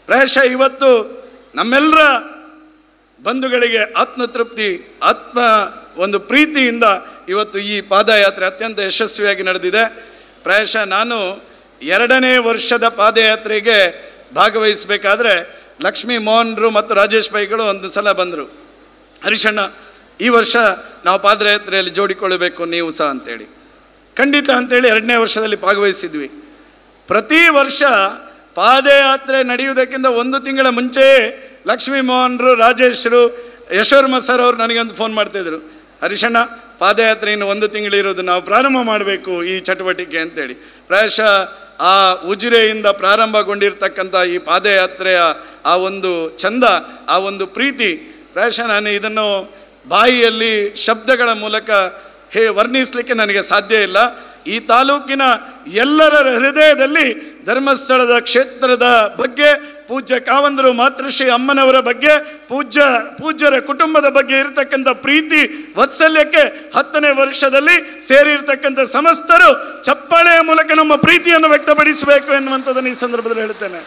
ಪ್ರಾಯಶಃ ಇವತ್ತು ನಮ್ಮೆಲ್ಲರ ಬಂಧುಗಳಿಗೆ ಆತ್ಮತೃಪ್ತಿ ಆತ್ಮ ಒಂದು ಪ್ರೀತಿಯಿಂದ ಇವತ್ತು ಈ ಪಾದಯಾತ್ರೆ ಅತ್ಯಂತ ಯಶಸ್ವಿಯಾಗಿ ನಡೆದಿದೆ ಪ್ರಾಯಶಃ ನಾನು ಎರಡನೇ ವರ್ಷದ ಪಾದಯಾತ್ರೆಗೆ ಭಾಗವಹಿಸಬೇಕಾದ್ರೆ ಲಕ್ಷ್ಮೀ ಮೋಹನ್ರು ಮತ್ತು ರಾಜೇಶ್ ಪೈಗಳು ಒಂದು ಸಲ ಬಂದರು ಹರೀಶಣ್ಣ ಈ ವರ್ಷ ನಾವು ಪಾದಯಾತ್ರೆಯಲ್ಲಿ ಜೋಡಿಕೊಳ್ಳಬೇಕು ನೀವು ಸಹ ಅಂತೇಳಿ ಖಂಡಿತ ಅಂತೇಳಿ ಎರಡನೇ ವರ್ಷದಲ್ಲಿ ಭಾಗವಹಿಸಿದ್ವಿ ಪ್ರತಿ ವರ್ಷ ಪಾದಯಾತ್ರೆ ನಡೆಯುವುದಕ್ಕಿಂತ ಒಂದು ತಿಂಗಳ ಮುಂಚೆಯೇ ಲಕ್ಷ್ಮೀ ಮೋಹನ್ರು ರಾಜೇಶ್ರು ಯಶೋರ್ಮ ಸರ್ ಅವರು ನನಗೊಂದು ಫೋನ್ ಮಾಡ್ತಿದ್ರು ಹರೀಶಣ್ಣ ಪಾದಯಾತ್ರೆ ಇನ್ನು ಒಂದು ತಿಂಗಳಿರೋದು ನಾವು ಪ್ರಾರಂಭ ಮಾಡಬೇಕು ಈ ಚಟುವಟಿಕೆ ಅಂತೇಳಿ ಪ್ರಾಯಶಃ ಆ ಉಜಿರೆಯಿಂದ ಪ್ರಾರಂಭಗೊಂಡಿರ್ತಕ್ಕಂಥ ಈ ಪಾದಯಾತ್ರೆಯ ಆ ಒಂದು ಚಂದ ಆ ಒಂದು ಪ್ರೀತಿ ಪ್ರಾಯಶಃ ನಾನು ಇದನ್ನು ಬಾಯಿಯಲ್ಲಿ ಶಬ್ದಗಳ ಮೂಲಕ ಹೇ ವರ್ಣಿಸಲಿಕ್ಕೆ ನನಗೆ ಸಾಧ್ಯ ಇಲ್ಲ ಈ ತಾಲೂಕಿನ ಎಲ್ಲರ ಹೃದಯದಲ್ಲಿ ಧರ್ಮಸ್ಥಳದ ಕ್ಷೇತ್ರದ ಬಗ್ಗೆ ಪೂಜ್ಯ ಕಾವಂದರು ಮಾತೃಶ್ರೀ ಅಮ್ಮನವರ ಬಗ್ಗೆ ಪೂಜ್ಯ ಪೂಜ್ಯರ ಕುಟುಂಬದ ಬಗ್ಗೆ ಇರತಕ್ಕಂಥ ಪ್ರೀತಿ ವಾತ್ಸಲ್ಯಕ್ಕೆ ಹತ್ತನೇ ವರ್ಷದಲ್ಲಿ ಸೇರಿರ್ತಕ್ಕಂಥ ಸಮಸ್ತರು ಚಪ್ಪಾಳೆಯ ಮೂಲಕ ನಮ್ಮ ಪ್ರೀತಿಯನ್ನು ವ್ಯಕ್ತಪಡಿಸಬೇಕು ಎನ್ನುವಂಥದ್ದನ್ನು ಈ ಸಂದರ್ಭದಲ್ಲಿ ಹೇಳ್ತೇನೆ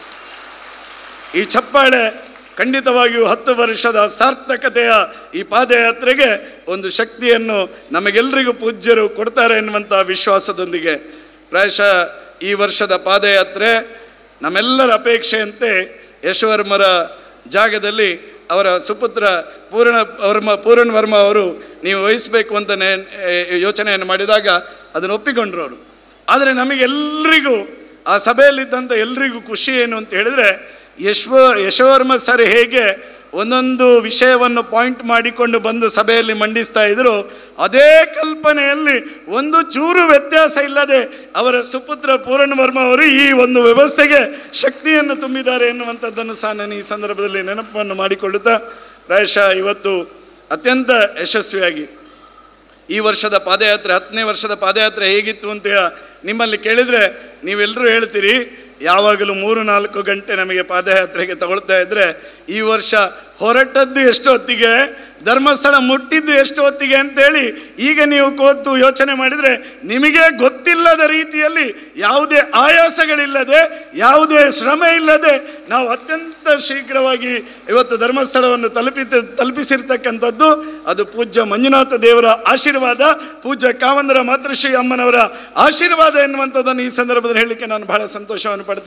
ಈ ಚಪ್ಪಾಳೆ ಖಂಡಿತವಾಗಿಯೂ ಹತ್ತು ವರ್ಷದ ಸಾರ್ಥಕತೆಯ ಈ ಪಾದಯಾತ್ರೆಗೆ ಒಂದು ಶಕ್ತಿಯನ್ನು ನಮಗೆಲ್ಲರಿಗೂ ಪೂಜ್ಯರು ಕೊಡ್ತಾರೆ ಎನ್ನುವಂಥ ವಿಶ್ವಾಸದೊಂದಿಗೆ ಪ್ರಾಯಶಃ ಈ ವರ್ಷದ ಪಾದಯಾತ್ರೆ ನಮ್ಮೆಲ್ಲರ ಅಪೇಕ್ಷೆಯಂತೆ ಯಶವರ್ಮರ ಜಾಗದಲ್ಲಿ ಅವರ ಸುಪುತ್ರ ಪೂರ್ಣ ವರ್ಮ ಪೂರ್ಣ ವರ್ಮ ಅವರು ನೀವು ವಹಿಸಬೇಕು ಅಂತ ನೆ- ಯೋಚನೆಯನ್ನು ಮಾಡಿದಾಗ ಅದನ್ನು ಒಪ್ಪಿಕೊಂಡ್ರು ಅವರು ಆದರೆ ನಮಗೆಲ್ಲರಿಗೂ ಆ ಸಭೆಯಲ್ಲಿದ್ದಂಥ ಎಲ್ರಿಗೂ ಖುಷಿ ಏನು ಅಂತ ಹೇಳಿದ್ರೆ ಯಶ್ವ ಯಶವರ್ಮ ಸರ್ ಹೇಗೆ ಒಂದೊಂದು ವಿಷಯವನ್ನು ಪಾಯಿಂಟ್ ಮಾಡಿಕೊಂಡು ಬಂದು ಸಭೆಯಲ್ಲಿ ಮಂಡಿಸ್ತಾ ಇದ್ರು ಅದೇ ಕಲ್ಪನೆಯಲ್ಲಿ ಒಂದು ಚೂರು ವ್ಯತ್ಯಾಸ ಇಲ್ಲದೆ ಅವರ ಸುಪುತ್ರ ಪೂರ್ಣ ವರ್ಮ ಅವರು ಈ ಒಂದು ವ್ಯವಸ್ಥೆಗೆ ಶಕ್ತಿಯನ್ನು ತುಂಬಿದ್ದಾರೆ ಎನ್ನುವಂಥದ್ದನ್ನು ಸಹ ನಾನು ಈ ಸಂದರ್ಭದಲ್ಲಿ ನೆನಪನ್ನು ಮಾಡಿಕೊಳ್ಳುತ್ತಾ ಪ್ರಾಯಶಃ ಇವತ್ತು ಅತ್ಯಂತ ಯಶಸ್ವಿಯಾಗಿ ಈ ವರ್ಷದ ಪಾದಯಾತ್ರೆ ಹತ್ತನೇ ವರ್ಷದ ಪಾದಯಾತ್ರೆ ಹೇಗಿತ್ತು ಅಂತ ನಿಮ್ಮಲ್ಲಿ ಕೇಳಿದರೆ ನೀವೆಲ್ಲರೂ ಹೇಳ್ತೀರಿ ಯಾವಾಗಲೂ ಮೂರು ನಾಲ್ಕು ಗಂಟೆ ನಮಗೆ ಪಾದಯಾತ್ರೆಗೆ ತಗೊಳ್ತಾ ಇದ್ದರೆ ಈ ವರ್ಷ ಹೊರಟದ್ದು ಎಷ್ಟು ಹೊತ್ತಿಗೆ ಧರ್ಮಸ್ಥಳ ಮುಟ್ಟಿದ್ದು ಎಷ್ಟು ಹೊತ್ತಿಗೆ ಅಂತೇಳಿ ಈಗ ನೀವು ಕೂತು ಯೋಚನೆ ಮಾಡಿದರೆ ನಿಮಗೆ ಗೊತ್ತಿಲ್ಲದ ರೀತಿಯಲ್ಲಿ ಯಾವುದೇ ಆಯಾಸಗಳಿಲ್ಲದೆ ಯಾವುದೇ ಶ್ರಮ ಇಲ್ಲದೆ ನಾವು ಅತ್ಯಂತ ಶೀಘ್ರವಾಗಿ ಇವತ್ತು ಧರ್ಮಸ್ಥಳವನ್ನು ತಲುಪಿ ತಲುಪಿಸಿರ್ತಕ್ಕಂಥದ್ದು ಅದು ಪೂಜ್ಯ ಮಂಜುನಾಥ ದೇವರ ಆಶೀರ್ವಾದ ಪೂಜ್ಯ ಕಾವಂದರ ಮಾತೃಶ್ರೀ ಅಮ್ಮನವರ ಆಶೀರ್ವಾದ ಎನ್ನುವಂಥದ್ದನ್ನು ಈ ಸಂದರ್ಭದಲ್ಲಿ ಹೇಳಲಿಕ್ಕೆ ನಾನು ಬಹಳ ಸಂತೋಷವನ್ನು ಪಡ್ತೇನೆ